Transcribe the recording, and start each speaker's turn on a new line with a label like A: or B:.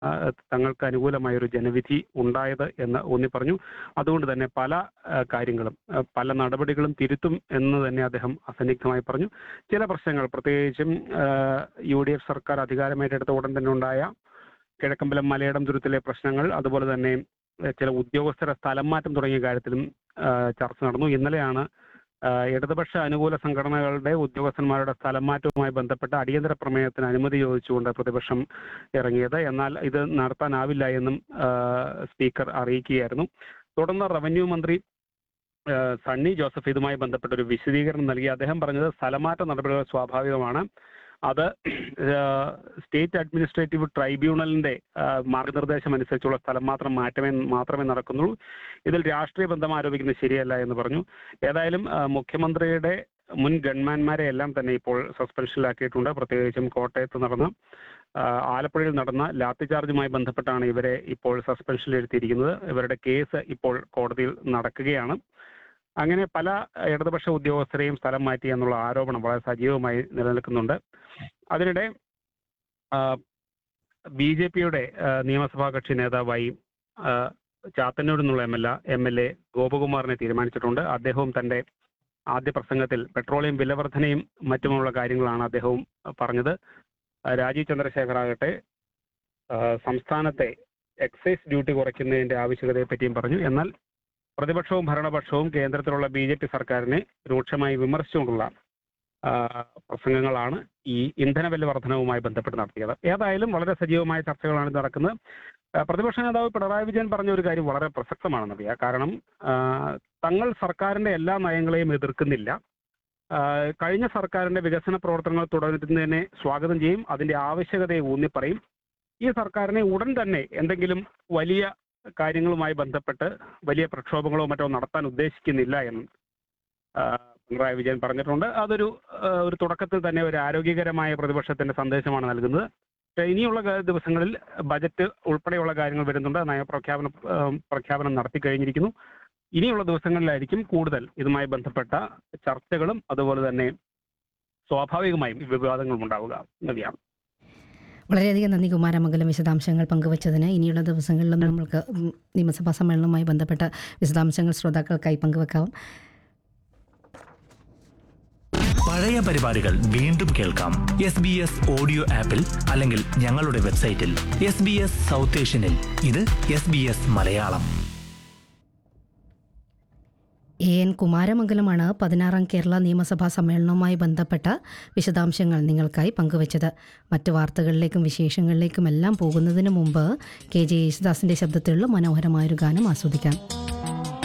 A: ആ, തങ്ങൾക്ക് അനുകൂലമായ ഒരു ജനവിധി ഉണ്ടായത് എന്ന് ഊന്നി പറഞ്ഞു അതുകൊണ്ട് തന്നെ പല ആ, കാര്യങ്ങളും ആ, പല നടപടികളും തിരുത്തും എന്ന് തന്നെ അദ്ദേഹം അസന്നിഗ്ധമായി പറഞ്ഞു ചില പ്രശ്നങ്ങൾ പ്രത്യേകിച്ചും യു ഡി എഫ് സർക്കാർ അധികാരമേറ്റെടുത്ത ഉടൻ തന്നെ ഉണ്ടായ കിഴക്കമ്പലം മലയിടം ദുരത്തിലെ പ്രശ്നങ്ങൾ അതുപോലെ തന്നെ ഏഹ്, ചില ഉദ്യോഗസ്ഥരെ സ്ഥലം മാറ്റം തുടങ്ങിയ കാര്യത്തിലും ആ, ചർച്ച നടന്നു ഇന്നലെയാണ് ആ, ഇടതുപക്ഷ അനുകൂല സംഘടനകളുടെ ഉദ്യോഗസ്ഥന്മാരുടെ സ്ഥലം മാറ്റവുമായി ബന്ധപ്പെട്ട അടിയന്തര പ്രമേയത്തിന് അനുമതി ചോദിച്ചുകൊണ്ട് പ്രതിപക്ഷം ഇറങ്ങിയത് എന്നാൽ ഇത് നടത്താനാവില്ല എന്നും ആ, സ്പീക്കർ അറിയിക്കുകയായിരുന്നു തുടർന്ന് റവന്യൂ മന്ത്രി ആ, സണ്ണി ജോസഫ് ഇതുമായി ബന്ധപ്പെട്ട ഒരു വിശദീകരണം നൽകി അദ്ദേഹം പറഞ്ഞത് സ്ഥലമാറ്റ നടപടികൾ സ്വാഭാവികമാണ് അത് ആ, സ്റ്റേറ്റ് അഡ്മിനിസ്ട്രേറ്റീവ് ട്രൈബ്യൂണലിന്റെ ആ, മാർഗനിർദ്ദേശം അനുസരിച്ചുള്ള സ്ഥലം മാത്രം മാറ്റമേ മാത്രമേ നടക്കുന്നുള്ളൂ ഇതിൽ രാഷ്ട്രീയ ബന്ധം ആരോപിക്കുന്നത് ശരിയല്ല എന്ന് പറഞ്ഞു ഏതായാലും ആ, മുഖ്യമന്ത്രിയുടെ മുൻ ഗൺമാൻമാരെ എല്ലാം തന്നെ ഇപ്പോൾ സസ്പെൻഷനിലാക്കിയിട്ടുണ്ട് പ്രത്യേകിച്ചും കോട്ടയത്ത് നടന്ന ആ, ആലപ്പുഴയിൽ നടന്ന ലാത്തി ചാർജുമായി ബന്ധപ്പെട്ടാണ് ഇവരെ ഇപ്പോൾ സസ്പെൻഷനിൽ ഇരുത്തിയിരിക്കുന്നത് ഇവരുടെ കേസ് ഇപ്പോൾ കോടതിയിൽ നടക്കുകയാണ് അങ്ങനെ പല ഇടതുപക്ഷ ഉദ്യോഗസ്ഥരെയും സ്ഥലം മാറ്റി എന്നുള്ള ആരോപണം വളരെ സജീവമായി നിലനിൽക്കുന്നുണ്ട് അതിനിടെ ബി ജെ പിയുടെ നിയമസഭാ കക്ഷി നേതാവായി ആ, ചാത്തന്നൂരിൽ നിന്നുള്ള M L M L A ഗോപകുമാറിനെ തീരുമാനിച്ചിട്ടുണ്ട് അദ്ദേഹവും തന്റെ ആദ്യ പ്രസംഗത്തിൽ പെട്രോളിയം വിലവർധനയും മറ്റുമുള്ള കാര്യങ്ങളാണ് അദ്ദേഹവും പറഞ്ഞത് ആ, രാജീവ് ചന്ദ്രശേഖർ ആകട്ടെ ആ, സംസ്ഥാനത്തെ എക്സൈസ് ഡ്യൂട്ടി കുറയ്ക്കുന്നതിന്റെ ആവശ്യകതയെ പറ്റിയും പറഞ്ഞു എന്നാൽ പ്രതിപക്ഷവും ഭരണപക്ഷവും കേന്ദ്രത്തിലുള്ള ബി ജെ പി സർക്കാരിനെ രൂക്ഷമായി വിമർശിച്ചുകൊണ്ടുള്ള ആ, പ്രസംഗങ്ങളാണ് ഈ ഇന്ധനവില വർധനവുമായി ബന്ധപ്പെട്ട് നടത്തിയത് ഏതായാലും വളരെ സജീവമായ ചർച്ചകളാണ് ഇത് നടക്കുന്നത് ആ, പ്രതിപക്ഷ നേതാവ് പിണറായി വിജയൻ പറഞ്ഞ ഒരു കാര്യം വളരെ പ്രസക്തമാണെന്നറിയാം കാരണം ആ, തങ്ങൾ സർക്കാരിന്റെ എല്ലാ നയങ്ങളെയും എതിർക്കുന്നില്ല ആ, കഴിഞ്ഞ സർക്കാരിന്റെ വികസന പ്രവർത്തനങ്ങൾ തുടരുന്നതിനെ സ്വാഗതം ചെയ്യും അതിന്റെ ആവശ്യകതയെ ഊന്നിപ്പറയും ഈ സർക്കാരിനെ ഉടൻ തന്നെ എന്തെങ്കിലും വലിയ കാര്യങ്ങളുമായി ബന്ധപ്പെട്ട് വലിയ പ്രക്ഷോഭങ്ങളോ മറ്റോ നടത്താൻ ഉദ്ദേശിക്കുന്നില്ല എന്നും ആ, പിണറായി വിജയൻ പറഞ്ഞിട്ടുണ്ട് അതൊരു ആ, ഒരു തുടക്കത്തിൽ തന്നെ ഒരു ആരോഗ്യകരമായ പ്രതിപക്ഷത്തിന്റെ സന്ദേശമാണ് നൽകുന്നത് പക്ഷേ ഇനിയുള്ള ക- ദിവസങ്ങളിൽ ബജറ്റ് ഉൾപ്പെടെയുള്ള കാര്യങ്ങൾ വരുന്നുണ്ട് നയപ്രഖ്യാപനം ആ, പ്രഖ്യാപനം നടത്തി കഴിഞ്ഞിരിക്കുന്നു ഇനിയുള്ള ദിവസങ്ങളിലായിരിക്കും കൂടുതൽ ഇതുമായി ബന്ധപ്പെട്ട ചർച്ചകളും അതുപോലെ തന്നെ സ്വാഭാവികമായും വിവാദങ്ങളും ഉണ്ടാവുക നദിയാണ്
B: വളരെയധികം നന്ദി കുമാരമംഗലം വിശദാംശങ്ങൾ പങ്കുവച്ചതിന് ഇനിയുള്ള ദിവസങ്ങളിലും നമ്മൾക്ക് ഉം, നിയമസഭാ സമ്മേളനവുമായി ബന്ധപ്പെട്ട വിശദാംശങ്ങൾ ശ്രോതാക്കൾക്കായി പങ്കുവെക്കാം
C: പഴയ പരിപാടികൾ വീണ്ടും കേൾക്കാം എസ് ബി എസ് ഓഡിയോ ആപ്പിൽ അല്ലെങ്കിൽ ഞങ്ങളുടെ വെബ്സൈറ്റിൽ എസ് ബി എസ് സൗത്ത് ഏഷ്യനിൽ ഇത് S B S Malayalam
B: A N കുമാരമംഗലമാണ് പതിനാറാം കേരള നിയമസഭാ സമ്മേളനവുമായി ബന്ധപ്പെട്ട വിശദാംശങ്ങൾ നിങ്ങൾക്കായി പങ്കുവച്ചത് മറ്റ് വാർത്തകളിലേക്കും വിശേഷങ്ങളിലേക്കും എല്ലാം പോകുന്നതിന് മുമ്പ് കെ ജെ യേശുദാസിന്റെ ശബ്ദത്തിലുള്ള മനോഹരമായൊരു ഗാനം ആസ്വദിക്കാം